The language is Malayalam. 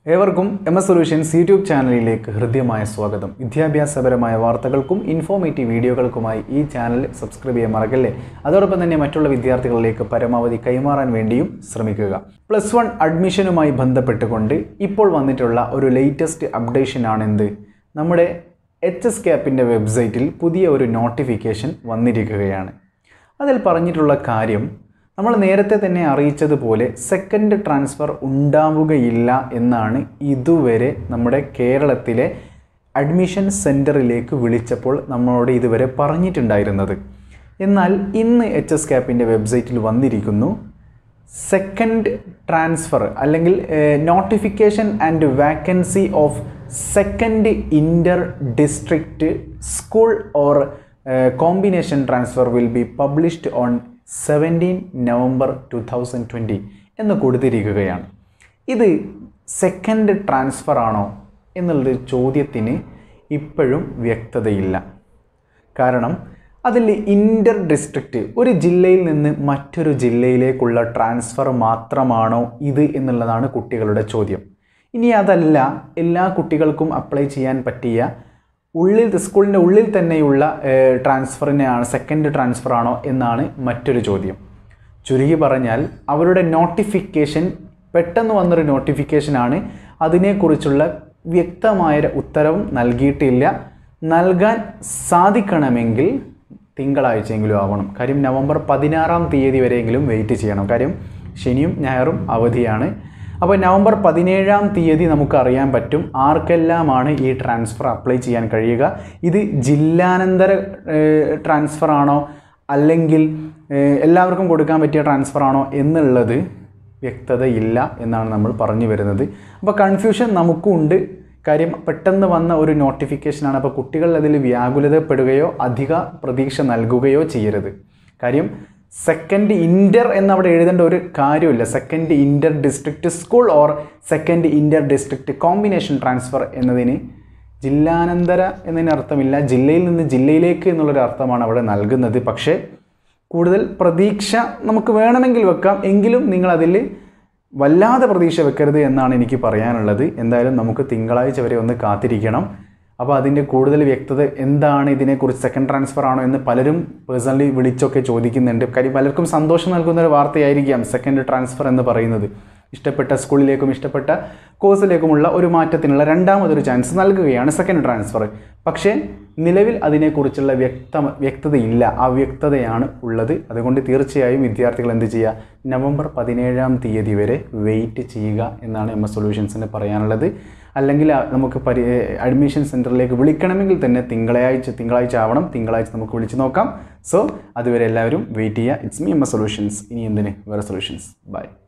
ഏവർക്കും എം എസ് സൊല്യൂഷൻസ് യൂട്യൂബ് ചാനലിലേക്ക് ഹൃദ്യമായ സ്വാഗതം വിദ്യാഭ്യാസപരമായ വാർത്തകൾക്കും ഇൻഫോർമേറ്റീവ് വീഡിയോകൾക്കുമായി ഈ ചാനൽ സബ്സ്ക്രൈബ് ചെയ്യാൻ മറക്കല്ലേ അതോടൊപ്പം തന്നെ മറ്റുള്ള വിദ്യാർത്ഥികളിലേക്ക് പരമാവധി കൈമാറാൻ വേണ്ടിയും ശ്രമിക്കുക പ്ലസ് വൺ അഡ്മിഷനുമായി ബന്ധപ്പെട്ടുകൊണ്ട് ഇപ്പോൾ വന്നിട്ടുള്ള ഒരു ലേറ്റസ്റ്റ് അപ്ഡേഷനാണെന്ത് നമ്മുടെ എച്ച് എസ് ക്യാപ്പിൻ്റെ വെബ്സൈറ്റിൽ പുതിയ ഒരു നോട്ടിഫിക്കേഷൻ വന്നിരിക്കുകയാണ് അതിൽ പറഞ്ഞിട്ടുള്ള കാര്യം നമ്മൾ നേരത്തെ തന്നെ അറിയിച്ചതുപോലെ സെക്കൻഡ് ട്രാൻസ്ഫർ ഉണ്ടാവുകയില്ല എന്നാണ് ഇതുവരെ നമ്മുടെ കേരളത്തിലെ അഡ്മിഷൻ സെൻറ്ററിലേക്ക് വിളിച്ചപ്പോൾ നമ്മളോട് ഇതുവരെ പറഞ്ഞിട്ടുണ്ടായിരുന്നത് എന്നാൽ ഇന്ന് എച്ച് എസ് ക്യാപ്പിൻ്റെ വെബ്സൈറ്റിൽ വന്നിരിക്കുന്നു സെക്കൻഡ് ട്രാൻസ്ഫർ അല്ലെങ്കിൽ notification and vacancy of second inter district school or combination transfer will be published on seventeen November two thousand twenty എന്ന് കൊടുത്തിരിക്കുകയാണ് ഇത് സെക്കൻഡ് ട്രാൻസ്ഫർ ആണോ എന്നുള്ളൊരു ചോദ്യത്തിന് ഇപ്പോഴും വ്യക്തതയില്ല കാരണം അതിൽ ഇൻ്റർ ഡിസ്ട്രിക്റ്റ് ഒരു ജില്ലയിൽ നിന്ന് മറ്റൊരു ജില്ലയിലേക്കുള്ള ട്രാൻസ്ഫർ മാത്രമാണോ ഇത് എന്നുള്ളതാണ് കുട്ടികളുടെ ചോദ്യം ഇനി അതല്ല എല്ലാ കുട്ടികൾക്കും അപ്ലൈ ചെയ്യാൻ പറ്റിയ ഉള്ളിൽ സ്കൂളിൻ്റെ ഉള്ളിൽ തന്നെയുള്ള ട്രാൻസ്ഫറിനെയാണ് സെക്കൻഡ് ട്രാൻസ്ഫർ ആണോ എന്നാണ് മറ്റൊരു ചോദ്യം ചുരുക്കി പറഞ്ഞാൽ അവരുടെ നോട്ടിഫിക്കേഷൻ പെട്ടെന്ന് വന്നൊരു നോട്ടിഫിക്കേഷനാണ് അതിനെക്കുറിച്ചുള്ള വ്യക്തമായ ഉത്തരവും നൽകിയിട്ടില്ല നൽകാൻ സാധിക്കണമെങ്കിൽ തിങ്കളാഴ്ചയെങ്കിലും ആവണം കാര്യം നവംബർ പതിനാറാം തീയതി വരെയെങ്കിലും വെയിറ്റ് ചെയ്യണം കാര്യം ശനിയും ഞായറും അവധിയാണ് അപ്പോൾ നവംബർ പതിനേഴാം തീയതി നമുക്ക് അറിയാൻ പറ്റും ആർക്കെല്ലാമാണ് ഈ ട്രാൻസ്ഫർ അപ്ലൈ ചെയ്യാൻ കഴിയുക ഇത് ജില്ലാനന്തര ട്രാൻസ്ഫർ ആണോ അല്ലെങ്കിൽ എല്ലാവർക്കും കൊടുക്കാൻ പറ്റിയ ട്രാൻസ്ഫർ ആണോ എന്നുള്ളത് വ്യക്തതയില്ല എന്നാണ് നമ്മൾ പറഞ്ഞു വരുന്നത് അപ്പോൾ കൺഫ്യൂഷൻ നമുക്കും ഉണ്ട് കാര്യം പെട്ടെന്ന് വന്ന ഒരു നോട്ടിഫിക്കേഷനാണ് അപ്പോൾ കുട്ടികൾ അതിൽ വ്യാകുലതപ്പെടുകയോ അധിക പ്രതീക്ഷ നൽകുകയോ ചെയ്യരുത് കാര്യം സെക്കൻഡ് ഇൻ്റർ എന്നവിടെ എഴുതേണ്ട ഒരു കാര്യമില്ല second inter district school or second inter district combination transfer എന്നതിന് ജില്ലാനന്തര എന്നതിന് അർത്ഥമില്ല ജില്ലയിൽ നിന്ന് ജില്ലയിലേക്ക് എന്നുള്ളൊരു അർത്ഥമാണ് അവിടെ നൽകുന്നത് പക്ഷേ കൂടുതൽ പ്രതീക്ഷ നമുക്ക് വേണമെങ്കിൽ വെക്കാം എങ്കിലും നിങ്ങളതിൽ വല്ലാതെ പ്രതീക്ഷ വെക്കരുത് എന്നാണ് എനിക്ക് പറയാനുള്ളത് എന്തായാലും നമുക്ക് തിങ്കളാഴ്ച വരെ ഒന്ന് കാത്തിരിക്കണം അപ്പോൾ അതിൻ്റെ കൂടുതൽ വ്യക്തത എന്താണ് ഇതിനെക്കുറിച്ച് സെക്കൻഡ് ട്രാൻസ്ഫർ ആണോ എന്ന് പലരും പേഴ്സണലി വിളിച്ചൊക്കെ ചോദിക്കുന്നുണ്ട് കാര്യം പലർക്കും സന്തോഷം നൽകുന്ന ഒരു വാർത്തയായിരിക്കാം സെക്കൻഡ് ട്രാൻസ്ഫർ എന്ന് പറയുന്നത് ഇഷ്ടപ്പെട്ട സ്കൂളിലേക്കും ഇഷ്ടപ്പെട്ട കോഴ്സിലേക്കുമുള്ള ഒരു മാറ്റത്തിനുള്ള രണ്ടാമതൊരു ചാൻസ് നൽകുകയാണ് സെക്കൻഡ് ട്രാൻസ്ഫർ പക്ഷേ നിലവിൽ അതിനെക്കുറിച്ചുള്ള വ്യക്ത വ്യക്തതയില്ല അവ്യക്തതയാണ് ഉള്ളത് അതുകൊണ്ട് തീർച്ചയായും വിദ്യാർത്ഥികൾ എന്ത് ചെയ്യുക നവംബർ പതിനേഴാം തീയതി വരെ വെയിറ്റ് ചെയ്യുക എന്നാണ് എം എസ് സൊല്യൂഷൻസിന് പറയാനുള്ളത് അല്ലെങ്കിൽ നമുക്ക് പരി അഡ്മിഷൻ സെൻറ്ററിലേക്ക് വിളിക്കണമെങ്കിൽ തന്നെ തിങ്കളാഴ്ച തിങ്കളാഴ്ച ആവണം തിങ്കളാഴ്ച നമുക്ക് വിളിച്ച് നോക്കാം സോ അതുവരെ എല്ലാവരും വെയിറ്റ് ചെയ്യുക it's me M S solutions ഇനി എന്തിന് വേറെ സൊല്യൂഷൻസ് ബൈ